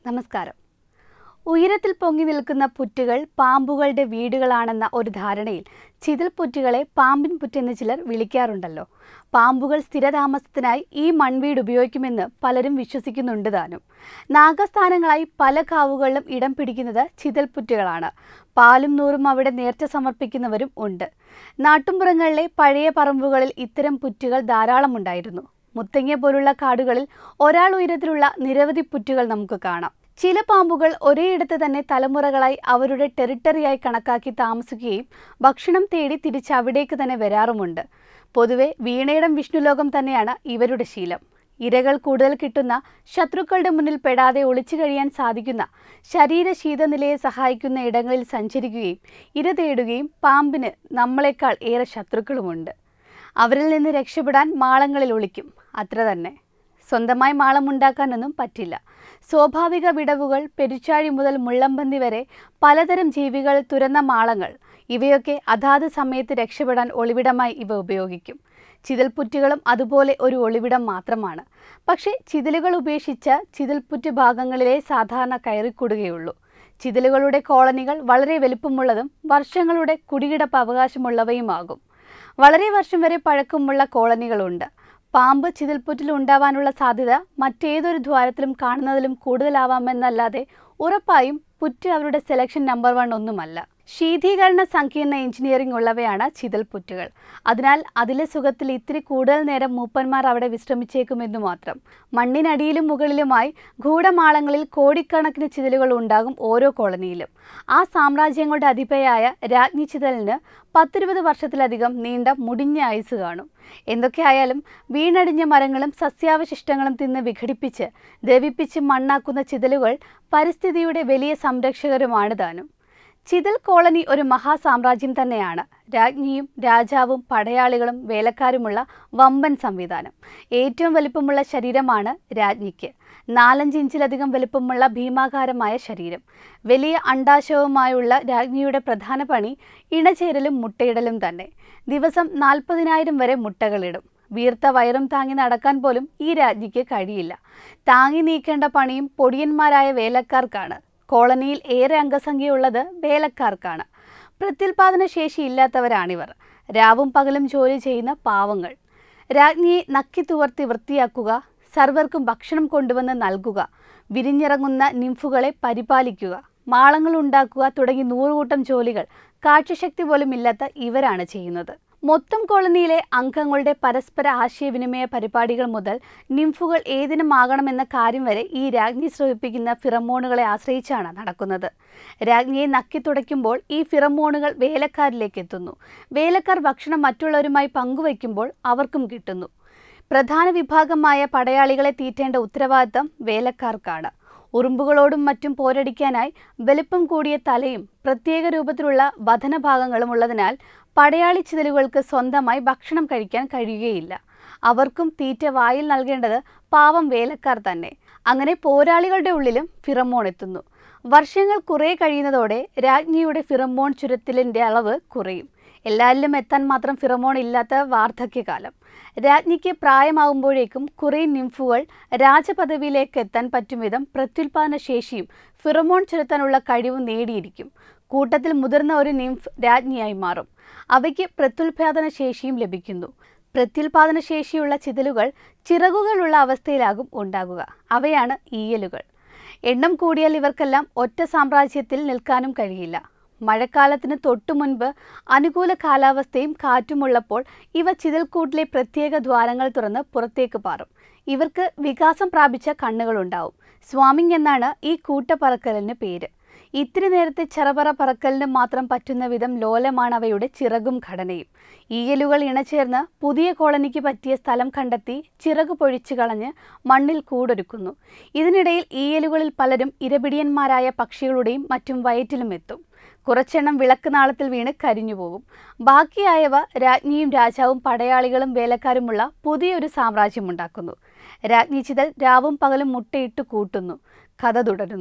നമസ്കാരം ഉയരത്തിൽ പൊങ്ങി നിൽക്കുന്ന പുറ്റുകൾ പാമ്പുകളുടെ വീടുകളാണെന്ന ഒരു ധാരണയിൽ ചിതൽ പുറ്റുകളെ പാമ്പിൻ പുറ്റെന്ന് ചിലർ വിളിക്കാറുണ്ടല്ലോ പാമ്പുകൾ സ്ഥിരതാമസത്തിനായി ഈ മൺവീട് ഉപയോഗിക്കുമെന്ന് പലരും വിശ്വസിക്കുന്നുണ്ട് താനും നാഗസ്ഥാനങ്ങളായി പല കാവുകളിലും ഇടം പിടിക്കുന്നത് ചിതൽ പുറ്റുകളാണ് പാലും നൂറും അവിടെ നേർച്ച സമർപ്പിക്കുന്നവരും ഉണ്ട് നാട്ടുമ്പുറങ്ങളിലെ പഴയ പറമ്പുകളിൽ ഇത്തരം പുറ്റുകൾ ധാരാളമുണ്ടായിരുന്നു മുത്തങ്ങ പോലുള്ള കാടുകളിൽ ഒരാൾ ഉയരത്തിലുള്ള നിരവധി പുറ്റുകൾ നമുക്ക് കാണാം ചില പാമ്പുകൾ ഒരേയിടത്ത് തന്നെ തലമുറകളായി അവരുടെ ടെറിട്ടറിയായി കണക്കാക്കി താമസിക്കുകയും ഭക്ഷണം തേടി തിരിച്ച് അവിടേക്ക് തന്നെ വരാറുമുണ്ട് പൊതുവെ വീണയിടം വിഷ്ണുലോകം തന്നെയാണ് ഇവരുടെ ശീലം ഇരകൾ കൂടുതൽ കിട്ടുന്ന ശത്രുക്കളുടെ മുന്നിൽ പെടാതെ ഒളിച്ചു കഴിയാൻ സാധിക്കുന്ന ശരീര ശീതനിലയെ സഹായിക്കുന്ന ഇടങ്ങളിൽ സഞ്ചരിക്കുകയും ഇര തേടുകയും പാമ്പിന് നമ്മളെക്കാൾ ഏറെ ശത്രുക്കളുമുണ്ട് അവരിൽ നിന്ന് രക്ഷപ്പെടാൻ മാളങ്ങളിൽ ഒളിക്കും അത്ര തന്നെ സ്വന്തമായി മാളമുണ്ടാക്കാനൊന്നും പറ്റില്ല സ്വാഭാവിക വിടവുകൾ പെരുച്ചാഴി മുതൽ മുള്ളമ്പന്തി വരെ പലതരം ജീവികൾ തുരന്ന മാളങ്ങൾ ഇവയൊക്കെ അതാത് സമയത്ത് രക്ഷപ്പെടാൻ ഒളിവിടമായി ഇവ ഉപയോഗിക്കും ചിതൽപ്പുറ്റുകളും അതുപോലെ ഒരു ഒളിവിടം മാത്രമാണ് പക്ഷേ ചിതലുകൾ ഉപേക്ഷിച്ച ചിതൽപ്പുറ്റ് ഭാഗങ്ങളിലെ സാധാരണ കയറിക്കൂടുകയുള്ളൂ ചിതലുകളുടെ കോളനികൾ വളരെ വലുപ്പമുള്ളതും വർഷങ്ങളുടെ കുടികിടപ്പ് അവകാശമുള്ളവയുമാകും വളരെ വർഷം വരെ പഴക്കമുള്ള കോളനികളുണ്ട് പാമ്പ് ചിതൽപ്പുറ്റിൽ ഉണ്ടാവാനുള്ള സാധ്യത മറ്റേതൊരു ദ്വാരത്തിലും കാണുന്നതിലും കൂടുതലാവാമെന്നല്ലാതെ ഉറപ്പായും പുറ്റ് അവരുടെ സെലക്ഷൻ നമ്പർ വൺ ഒന്നുമല്ല ശീതീകരണ സങ്കീർണ എഞ്ചിനീയറിംഗ് ഉള്ളവയാണ് ചിതൽപ്പുറ്റുകൾ അതിനാൽ അതിലെ സുഖത്തിൽ ഇത്തിരി കൂടുതൽ നേരം മൂപ്പന്മാർ അവിടെ വിശ്രമിച്ചേക്കുമെന്നു മാത്രം മണ്ണിനടിയിലും മുകളിലുമായി ഗൂഢമാളങ്ങളിൽ കോടിക്കണക്കിന് ചിതലുകൾ ഉണ്ടാകും ഓരോ കോളനിയിലും ആ സാമ്രാജ്യങ്ങളുടെ അധിപയായ രാജ്ഞി ചിതലിന് പത്തിരുപത് വർഷത്തിലധികം നീണ്ട മുടിഞ്ഞ ആയുസ് കാണും എന്തൊക്കെയായാലും വീണടിഞ്ഞ മരങ്ങളും സസ്യാവശിഷ്ടങ്ങളും തിന്ന് വിഘടിപ്പിച്ച് ദ്രവിപ്പിച്ച് മണ്ണാക്കുന്ന ചിതലുകൾ പരിസ്ഥിതിയുടെ വലിയ സംരക്ഷകരുമാണ് താനും ചിതൽ കോളനി ഒരു മഹാസാമ്രാജ്യം തന്നെയാണ് രാജ്ഞിയും രാജാവും പടയാളികളും വേലക്കാരുമുള്ള വമ്പൻ സംവിധാനം ഏറ്റവും വലിപ്പമുള്ള ശരീരമാണ് രാജ്ഞിക്ക് നാലഞ്ച് ഇഞ്ചിലധികം വലിപ്പമുള്ള ഭീമാകാരമായ ശരീരം വലിയ അണ്ടാശവുമായുള്ള രാജ്ഞിയുടെ പ്രധാന പണി ഇണചേരലും മുട്ടയിടലും തന്നെ ദിവസം നാൽപ്പതിനായിരം വരെ മുട്ടകളിടും വീർത്ത വയറും താങ്ങി നടക്കാൻ പോലും ഈ രാജ്ഞിക്ക് കഴിയില്ല താങ്ങി നീക്കേണ്ട പണിയും പൊടിയന്മാരായ വേലക്കാർക്കാണ് കോളനിയിൽ ഏറെ അംഗസംഖ്യയുള്ളത് വേലക്കാർക്കാണ് പ്രത്യുൽപാദന ശേഷി ഇല്ലാത്തവരാണിവർ രാവും പകലും ജോലി ചെയ്യുന്ന പാവങ്ങൾ രാജ്ഞിയെ നക്കി തുവർത്തി വൃത്തിയാക്കുക സർവർക്കും ഭക്ഷണം കൊണ്ടുവന്ന് നൽകുക വിരിഞ്ഞിറങ്ങുന്ന നിംഫുകളെ പരിപാലിക്കുക മാളങ്ങൾ ഉണ്ടാക്കുക തുടങ്ങി നൂറുകൂട്ടം ജോലികൾ കാഴ്ചശക്തി പോലും ഇല്ലാത്ത ഇവരാണ് ചെയ്യുന്നത് മൊത്തം കോളനിയിലെ അംഗങ്ങളുടെ പരസ്പര ആശയവിനിമയ പരിപാടികൾ മുതൽ നിംഫുകൾ ഏതിനുമാകണമെന്ന കാര്യം വരെ ഈ രാജ്ഞി ശ്രമിപ്പിക്കുന്ന ഫിറമോണുകളെ ആശ്രയിച്ചാണ് നടക്കുന്നത് രാജ്ഞിയെ നക്കി തുടയ്ക്കുമ്പോൾ ഈ ഫിറമോണുകൾ വേലക്കാരിലേക്ക് എത്തുന്നു വേലക്കാർ ഭക്ഷണം മറ്റുള്ളവരുമായി പങ്കുവയ്ക്കുമ്പോൾ അവർക്കും കിട്ടുന്നു പ്രധാന വിഭാഗമായ പടയാളികളെ തീറ്റേണ്ട ഉത്തരവാദിത്തം വേലക്കാർക്കാണ് ഉറുമ്പുകളോടും മറ്റും പോരടിക്കാനായി വലിപ്പം കൂടിയ തലയും പ്രത്യേക രൂപത്തിലുള്ള വധനഭാഗങ്ങളും ഉള്ളതിനാൽ പടയാളി ചിതലുകൾക്ക് സ്വന്തമായി ഭക്ഷണം കഴിക്കാൻ കഴിയുകയില്ല അവർക്കും തീറ്റ വായിൽ നൽകേണ്ടത് പാവം വേലക്കാർ തന്നെ അങ്ങനെ പോരാളികളുടെ ഉള്ളിലും ഫിറമോൺ എത്തുന്നു വർഷങ്ങൾ കുറേ കഴിയുന്നതോടെ രാജ്ഞിയുടെ ഫിറമോൺ ചുരത്തിലിൻ്റെ അളവ് കുറയും എല്ലാവരിലും എത്താൻ മാത്രം ഫിറമോൺ ഇല്ലാത്ത വാർദ്ധക്യകാലം രാജ്ഞിക്ക് പ്രായമാകുമ്പോഴേക്കും കുറേ നിംഫുകൾ രാജപദവിയിലേക്ക് എത്താൻ പറ്റും വിധം പ്രത്യുൽപാദന ശേഷിയും ഫിറമോൺ ചുരത്താനുള്ള കഴിവും നേടിയിരിക്കും കൂട്ടത്തിൽ മുതിർന്ന ഒരു നിംഫ് രാജ്ഞിയായി മാറും അവയ്ക്ക് പ്രത്യുൽപാദന ശേഷിയും ലഭിക്കുന്നു പ്രത്യുൽപാദന ശേഷിയുള്ള ചിതലുകൾ ചിറകുകളുള്ള അവസ്ഥയിലാകും ഉണ്ടാകുക അവയാണ് ഈയലുകൾ എണ്ണം കൂടിയാൽ ഇവർക്കെല്ലാം ഒറ്റ സാമ്രാജ്യത്തിൽ നിൽക്കാനും കഴിയില്ല മഴക്കാലത്തിന് തൊട്ടു മുൻപ് അനുകൂല കാലാവസ്ഥയും കാറ്റുമുള്ളപ്പോൾ ഇവ ചിതൽക്കൂട്ടിലെ പ്രത്യേക ദ്വാരങ്ങൾ തുറന്ന് പുറത്തേക്ക് പാറും ഇവർക്ക് വികാസം പ്രാപിച്ച കണ്ണുകളുണ്ടാവും സ്വാമിങ് എന്നാണ് ഈ കൂട്ടപ്പറക്കലിന് പേര് ഇത്തിരി നേരത്തെ ചെറപറ പറക്കലിന് മാത്രം പറ്റുന്ന വിധം ലോലമാണ് അവയുടെ ചിറകും ഘടനയും ഈയലുകൾ ഇണചേർന്ന് പുതിയ കോളനിക്ക് പറ്റിയ സ്ഥലം കണ്ടെത്തി ചിറക് പൊഴിച്ചു കളഞ്ഞ് മണ്ണിൽ കൂടൊരുക്കുന്നു ഇതിനിടയിൽ ഈയലുകളിൽ പലരും ഇരപിടിയന്മാരായ പക്ഷികളുടെയും മറ്റും വയറ്റിലും എത്തും കുറച്ചെണ്ണം വിളക്ക് നാളത്തിൽ വീണ് കരിഞ്ഞുപോകും ബാക്കിയായവ രാജ്ഞിയും രാജാവും പടയാളികളും വേലക്കാരുമുള്ള പുതിയൊരു സാമ്രാജ്യമുണ്ടാക്കുന്നു രാജ്ഞി ചിതൽ രാവും പകലും മുട്ടയിട്ട് കൂട്ടുന്നു കഥ തുടരുന്നു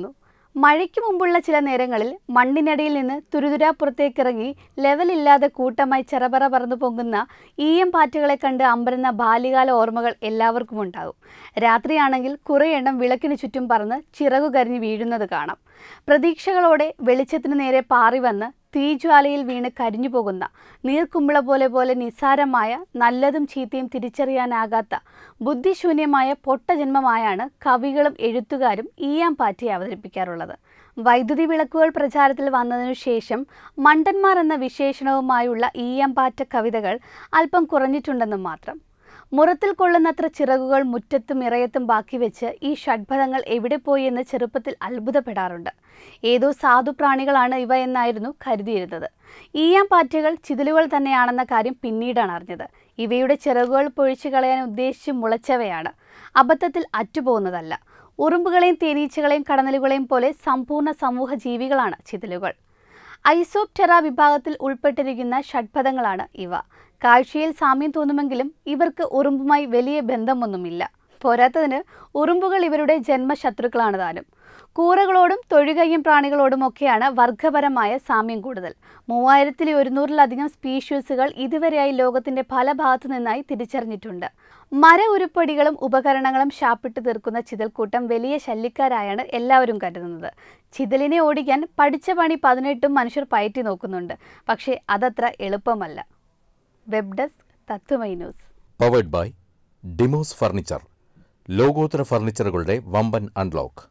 മഴയ്ക്ക് മുമ്പുള്ള ചില നേരങ്ങളിൽ മണ്ണിനടിയിൽ നിന്ന് തുരുതുരാ പുറത്തേക്കിറങ്ങി ലെവലില്ലാതെ കൂട്ടമായി ചെറപറ പറന്നു പൊങ്ങുന്ന ഈയം പാറ്റുകളെ കണ്ട് അമ്പരുന്ന ബാല്യകാല ഓർമ്മകൾ എല്ലാവർക്കും ഉണ്ടാകും രാത്രിയാണെങ്കിൽ കുറേ എണ്ണം വിളക്കിന് ചുറ്റും പറന്ന് ചിറകു കരിഞ്ഞ് വീഴുന്നത് കാണാം പ്രതീക്ഷകളോടെ വെളിച്ചത്തിന് നേരെ പാറി വന്ന് തീജ്വാലയിൽ വീണ് കരിഞ്ഞു പോകുന്ന നീർക്കുമ്പിള പോലെ പോലെ നിസ്സാരമായ നല്ലതും ചീത്തയും തിരിച്ചറിയാനാകാത്ത ബുദ്ധിശൂന്യമായ പൊട്ടജന്മമായാണ് കവികളും എഴുത്തുകാരും ഈയാം പാറ്റി അവതരിപ്പിക്കാറുള്ളത് വൈദ്യുതി വിളക്കുകൾ പ്രചാരത്തിൽ വന്നതിനു ശേഷം മണ്ടന്മാർ എന്ന വിശേഷണവുമായുള്ള ഈയാമ്പാറ്റ കവിതകൾ അല്പം കുറഞ്ഞിട്ടുണ്ടെന്നും മാത്രം മുറത്തിൽ കൊള്ളുന്നത്ര ചിറകുകൾ മുറ്റത്തും ഇറയത്തും ബാക്കി വെച്ച് ഈ ഷഡ്ഭതങ്ങൾ എവിടെ പോയി എന്ന് ചെറുപ്പത്തിൽ അത്ഭുതപ്പെടാറുണ്ട് ഏതോ സാധു പ്രാണികളാണ് ഇവ എന്നായിരുന്നു കരുതിയിരുന്നത് ഈയാം പാറ്റകൾ ചിതലുകൾ തന്നെയാണെന്ന കാര്യം പിന്നീടാണ് അറിഞ്ഞത് ഇവയുടെ ചിറകുകൾ പൊഴിച്ചു കളയാൻ ഉദ്ദേശിച്ച് മുളച്ചവയാണ് അബദ്ധത്തിൽ അറ്റുപോകുന്നതല്ല ഉറുമ്പുകളെയും തേനീച്ചകളെയും കടന്നലുകളെയും പോലെ സമ്പൂർണ്ണ സമൂഹ ജീവികളാണ് ചിതലുകൾ ഐസോപ്റ്റെറ വിഭാഗത്തിൽ ഉൾപ്പെട്ടിരിക്കുന്ന ഷഡ്പഥങ്ങളാണ് ഇവ കാഴ്ചയിൽ സാമ്യം തോന്നുമെങ്കിലും ഇവർക്ക് ഉറുമ്പുമായി വലിയ ബന്ധമൊന്നുമില്ല പോരാത്തതിന് ഉറുമ്പുകൾ ഇവരുടെ ജന്മശത്രുക്കളാണ് താനും കൂറകളോടും തൊഴുകയ്യും പ്രാണികളോടുമൊക്കെയാണ് വർഗപരമായ സാമ്യം കൂടുതൽ മൂവായിരത്തി ഒരുന്നൂറിലധികം സ്പീഷീസുകൾ ഇതുവരെയായി ലോകത്തിന്റെ പല ഭാഗത്തു നിന്നായി തിരിച്ചറിഞ്ഞിട്ടുണ്ട് മര ഉരുപ്പടികളും ഉപകരണങ്ങളും ശാപ്പിട്ട് തീർക്കുന്ന ചിതൽക്കൂട്ടം വലിയ ശല്യക്കാരായാണ് എല്ലാവരും കരുതുന്നത് ചിതലിനെ ഓടിക്കാൻ പഠിച്ച പണി പതിനെട്ടും മനുഷ്യർ പയറ്റി നോക്കുന്നുണ്ട് പക്ഷേ അതത്ര എളുപ്പമല്ല web desk Tatwamayi news powered by Demos furniture ലോകോത്തര ഫർണിച്ചറുകളുടെ വമ്പൻ അൺലോക്ക്